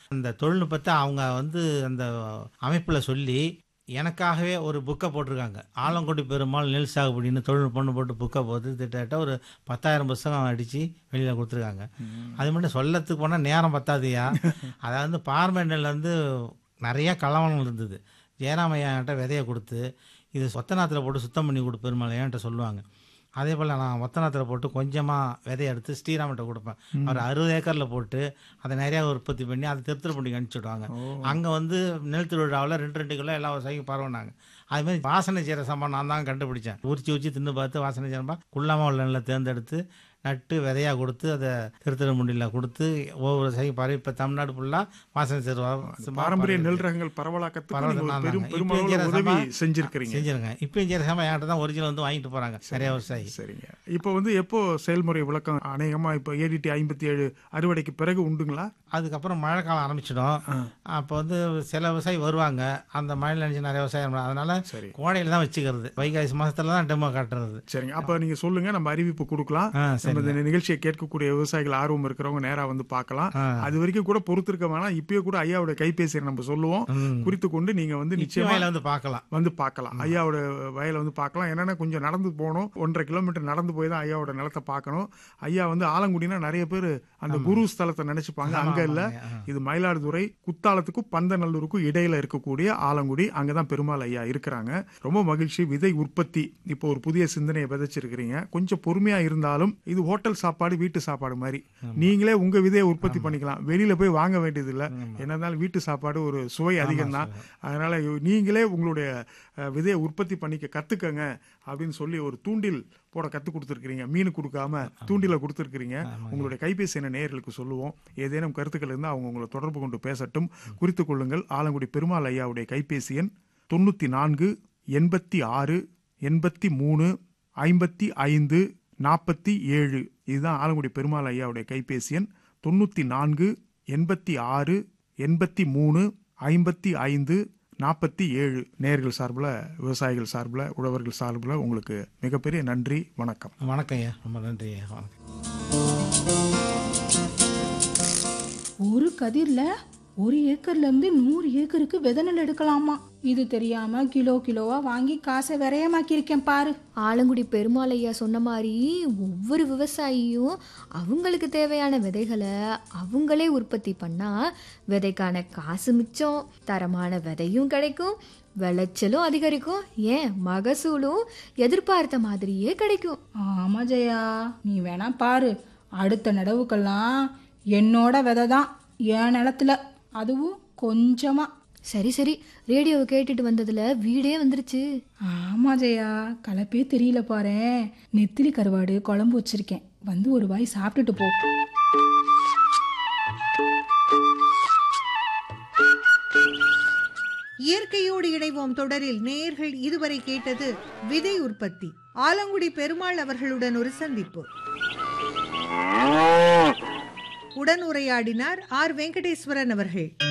அந்த தொழில்நுட்பத்தை அவங்க வந்து அந்த அமைப்பில் சொல்லி எனக்காகவே ஒரு புக்கை போட்டிருக்காங்க ஆலங்குடி பெருமாள் நெல் சாகுபடின்னு தொழில்நுட்பம்னு போட்டு புக்கை போட்டு திட்டத்தட்ட ஒரு பத்தாயிரம் புஸ்தகம் அடித்து வெளியில் கொடுத்துருக்காங்க அது மட்டும் சொல்லத்துக்கு போனால் நேரம் பத்தாதுயா அதாவது பார்மை நெல் வந்து நிறைய கலவரம் இருந்தது ஜெயராமையா என்கிட்ட விதையை கொடுத்து இது சொத்தநாத்தில் போட்டு சுத்தம் பண்ணி கொடு பெருமாள் என்கிட்ட சொல்லுவாங்க அதே போல் நான் ஒத்தநாத்தில் போட்டு கொஞ்சமாக விதையை எடுத்து ஸ்ரீராமகிட்ட கொடுப்பேன் அவர் அறுபது ஏக்கரில் போட்டு அதை நிறையா உற்பத்தி பண்ணி அதை திருத்திருப்பண்டிக்கு அனுப்பிச்சி விடுவாங்க அங்கே வந்து நெல் திருவிழாவில் ரெண்டு ரெண்டு கிலோ எல்லா விவசாயிக்கும் பரவுனாங்க அது மாதிரி வாசனை செய்கிற சம்பளம் நான் தான் கண்டுபிடிச்சேன் உரிச்சு உரிச்சு தின்னு பார்த்து வாசனை செய்யறப்பா குள்ளாமல் உள்ள நெல்லை தேர்ந்தெடுத்து நட்டு விதையாக கொடுத்து அதை திருத்திருமுண்டியில் கொடுத்து ஒவ்வொரு விவசாயிக்கும் பரவி இப்போ தமிழ்நாடு ஃபுல்லாக வாசனை செய்வாங்க பாரம்பரிய நெல் ரகங்கள் பரவலாக்கத்துக்கு பரவல் நீங்க ஒரு நான் பெரும் தாங்க. பெருமளவுல இப்ப உதவி இருக்கிற செஞ்சிருக்கிறீங்க செஞ்சிருங்க இப்பயும் செய்கிற சம்பளம் என்கிட்ட தான் ஒரிஜினல் வந்து வாங்கிட்டு போகிறாங்க நிறைய விவசாயி சரிங்க இப்போ வந்து எப்போ செயல்முறை விளக்கம் அநேகமா இப்போ ஏடிடி ஐம்பத்தி ஏழு அறுவடைக்கு பிறகு உண்டுங்களா அதுக்கப்புறம் மழை காலம் ஆரம்பிச்சிடும் அப்போ வந்து சில விவசாயி வருவாங்க அந்த மழையில் நினைச்சு நிறைய விவசாயம் பண்ண- அதனால சரி கோடையில் தான் வச்சுக்கிறது வைகாசி மாசத்துல தான் டெமோ காட்டுறது சரிங்க அப்ப நீங்க சொல்லுங்க நம்ம அறிவிப்பு கொடுக்கலாம் ஆ நம்ம சரி இந்த நிகழ்ச்சியை கேட்கக்கூடிய விவசாயிகள் ஆர்வம் இருக்கிறவங்க நேரா வந்து பார்க்கலாம் ஆ. அது வரைக்கும் கூட பொறுத்திருக்க வேணாம் இப்பயே கூட ஐயாவோட கைபேசியை நம்ம சொல்லுவோம் ம். குறித்து கொண்டு நீங்க வந்து நிச்சயமா நிச்சயமா வந்து பார்க்கலாம் வந்து பார்க்கலாம் ஐயாவோட வயலை வந்து பார்க்கலாம் என்னன்னா கொஞ்சம் நடந்து போகணும் ஒன்றரை கிலோமீட்டர் நடந்து போய் தான் ஐயாவோட நிலத்தை பார்க்கணும் ஐயா வந்து ஆலங்குடினா நிறைய பேர் அந்த குரு ஸ்தலத்தை நினைச்சுப்பாங்க அங்க இல்ல ஆமாங்க. இது மயிலாடுதுறை குத்தாலத்துக்கும் பந்தநல்லூருக்கும் இடையில இருக்கக்கூடிய ஆலங்குடி அங்கதான் பெருமாள் ஐயா இருக்கிறாங்க ரொம்ப மகிழ்ச்சி விதை உற்பத்தி இப்போ ஒரு புதிய சிந்தனையை விதைச்சிருக்கிறீங்க கொஞ்சம் பொறுமையா இருந்தாலும் இது ஹோட்டல் சாப்பாடு வீட்டு சாப்பாடு மாதிரி நீங்களே உங்க விதையை உற்பத்தி பண்ணிக்கலாம் வெளியில போய் வாங்க வேண்டியது இல்ல என்ன இருந்தாலும் வீட்டு சாப்பாடு ஒரு சுவை அதிகம் தான் அதனால நீங்களே உங்களுடைய அஹ், விதையை உற்பத்தி பண்ணிக்க கத்துக்கங்க அப்படின்னு சொல்லி ஒரு தூண்டில் போட கத்து கொடுத்துருக்கீங்க மீன் கொடுக்காம தூண்டில கொடுத்துருக்கீங்க உங்களுடைய கைபேசி என நேயர்களுக்கு சொல்லுவோம் ஏதேனும் கருத்துக்கள் இருந்தால் அவங்க உங்களை தொடர்பு கொண்டு பேசட்டும் குறித்துக் கொள்ளுங்கள் ஆலங்குடி பெருமாள் ஐயாவுடைய கைபேசி எண் தொண்ணூத்தி நான்கு எண்பத்தி ஆறு எண்பத்தி மூணு ஐம்பத்தி ஐந்து நாற்பத்தி ஏழு இதுதான் ஆலங்குடி பெருமாள் ஐயாவுடைய கைபேசி எண் தொண்ணூத்தி நான்கு எண்பத்தி ஆறு எண்பத்தி மூணு ஐம்பத்தி ஐந்து நாற்பத்தி ஏழு நேர்கள் சார்பில் விவசாயிகள் சார்பில் உழவர்கள் சார்பில் உங்களுக்கு மிகப்பெரிய நன்றி வணக்கம் வணக்கம் ஐயா ரொம்ப நன்றி ஐயா வணக்கம் ஒரு கதிர்ல ஒரு ஏக்கர்ல இருந்து நூறு ஏக்கருக்கு விதை நெல் எடுக்கலாமா இது தெரியாம கிலோ கிலோவா வாங்கி காசை விரயமாக்கியிருக்கேன் பாரு ஆலங்குடி பெருமாள் ஐயா சொன்ன மாதிரி ஒவ்வொரு விவசாயியும் அவங்களுக்கு தேவையான விதைகளை அவங்களே உற்பத்தி பண்ணா விதைக்கான காசு மிச்சம் தரமான விதையும் கிடைக்கும் விளைச்சலும் அதிகரிக்கும் ஏன் மகசூலும் எதிர்பார்த்த மாதிரியே கிடைக்கும் ஆமா ஜெயா நீ வேணா பாரு அடுத்த நடவுக்கெல்லாம் என்னோட விதை தான் என் நிலத்துல அதுவும் கொஞ்சமா சரி சரி ரேடியோவை கேட்டுட்டு வந்ததுல வீடே வந்துருச்சு ஆமா ஜெயா கலப்பே தெரியல பாரேன் நெத்திலி கருவாடு குழம்பு வச்சிருக்கேன் வந்து ஒரு வாய் சாப்பிட்டுட்டு போ இயற்கையோடு இணைவோம் தொடரில் நேயர்கள் இதுவரை கேட்டது விதை உற்பத்தி ஆலங்குடி பெருமாள் அவர்களுடன் ஒரு சந்திப்பு உடன் உரையாடினார் ஆர் வெங்கடேஸ்வரன் அவர்கள்